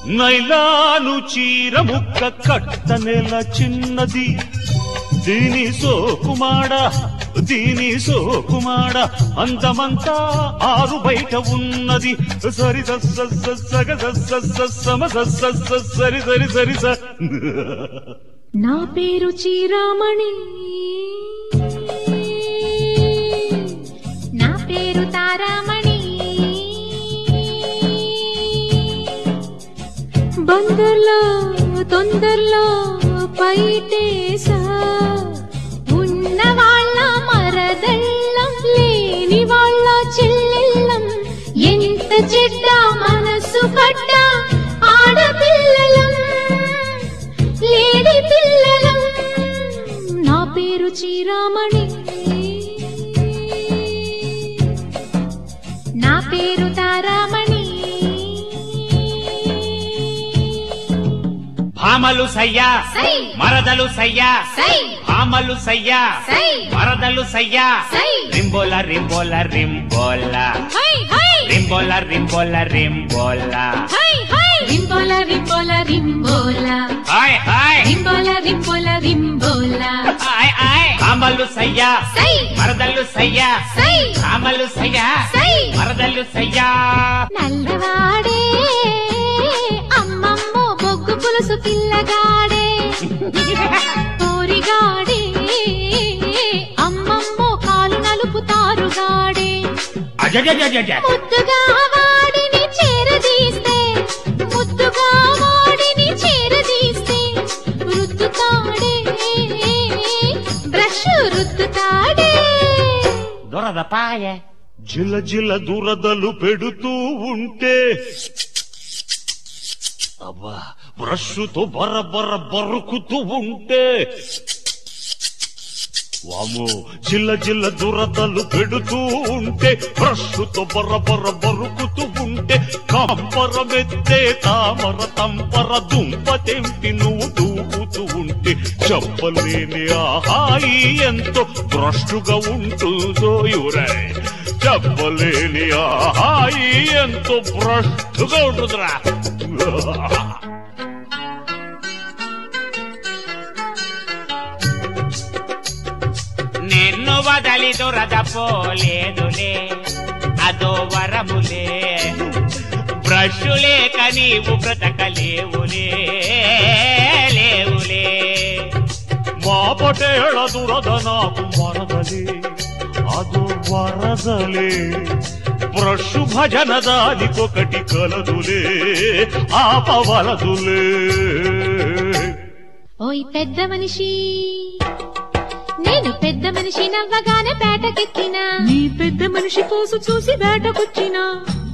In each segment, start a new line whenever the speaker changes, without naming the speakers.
Nylon చీర ముక్క కట్టనెల చిన్నది దీని సోకుమాడ దీని సోకుమాడ అందమంతా ఆరు బయట ఉన్నది సరి సస్స సగ సస్స సమ సస్స సరి సరి సరి స
నా పేరు చీరామణి నా పేరు తారామణి బందర్లో తొందరలో పైటేసా ఉన్న వాళ్ళ మరదళ్ళం లేని వాళ్ళ చెల్లెళ్ళం ఎంత చెడ్డ మనసు పడ్డ ఆడపిల్లలం లేడి పిల్లలం నా పేరు చీరామణి నా పేరు తారామణి
భామలు సయ్యా
సై.
మరదలు సయ్యా
సై.
భామలు సయ్యా
సై.
మరదలు సయ్యా
సై.
రింబోల రింబోల రింబోల
హై హై
రింబోల రింబోల రింబోల
హై హై రింబోల రింబోల రింబోల
హాయ్ హాయ్
రింబోల రింబోల రింబోల
హాయ్ హాయ్ భామలు సయ్యా
సై
మరదలు సయ్యా
సై
భామలు సయ్యా
సై
మరదలు సయ్యా
నల్లవాడే అమ్మమ్మో బొగ్గు పులుసు పిల్లగాడే పోరిగాడే అమ్మమ్మో కాలు నలుపుతారుగాడే
అజజజజజ
ముద్దుగా వాడిని చేరదీస్తే ముద్దుగా వాడిని చేరదీస్తే రుద్దుతాడే బ్రష్ రుద్దుతాడే
దొరద పాయే
జిల జిల దురదలు పెడుతూ ఉంటే అబ్బా బ్రష్తో బర్ర బర్ర బరుకుతూ ఉంటే వాము జిల్ల జిల్ల దురదలు పెడుతూ ఉంటే బ్రష్తో బర్ర బర్ర బరుకుతూ ఉంటే కాంపరమెత్తే తామర తంపర దుంప తెంపి నువ్వు దూకుతూ ఉంటే చెప్పలేని ఆహాయి ఎంతో భ్రష్టుగా ఉంటుందో యురే చెప్పలేని ఆహాయి ఎంతో భ్రష్టుగా ఉంటుందిరా
నిన్ను వదలి దురద పోలేదులే అదో వరములే బ్రష్ లేక నీవు బ్రతకలేవులే లేవులే
మా పటేళ దురద నాకు మరదలే ಅದು వరదలే బ్రష్ భజన దానికొకటి కలదులే ఆపవలదులే
ఓయ్ పెద్ద మనిషి నేను పెద్ద మనిషి నవ్వగానే పేటకెక్కినా
నీ పెద్ద మనిషి పోసు చూసి వేటకొచ్చినా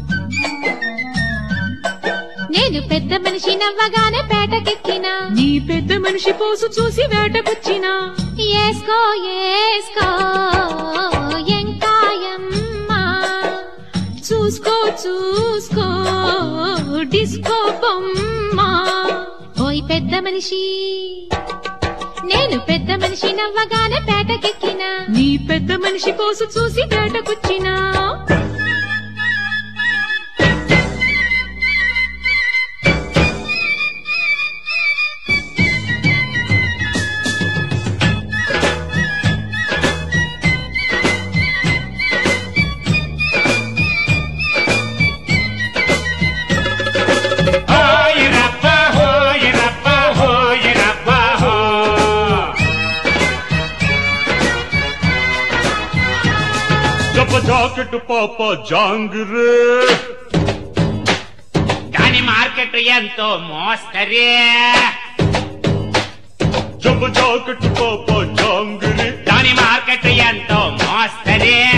నేను పెద్ద మనిషి నవ్వగానే పేటకెక్కినా
నీ పెద్ద మనిషి పోసు చూసి వేటకొచ్చినా
ఏస్కో ఏస్కో ఎంకాయమ్మా
చూసుకో చూసుకో డిస్కో బొమ్మ
ఓయ్ పెద్ద మనిషి నేను పెద్ద మనిషి నవ్వగానే పేటకెక్కినా
నీ పెద్ద మనిషి పోసు చూసి వేటకొచ్చినా
హోయ్ రబ్బ హోయ్ రబ్బ హోయ్ రబ్బ హో
జప జాకెట్ పాప జాంగ్రే
దాని మార్కెట్ ఎంతో మోస్తరే
జప జాకెట్ పాప జాంగ్రే
దాని మార్కెట్ ఎంతో మోస్తరే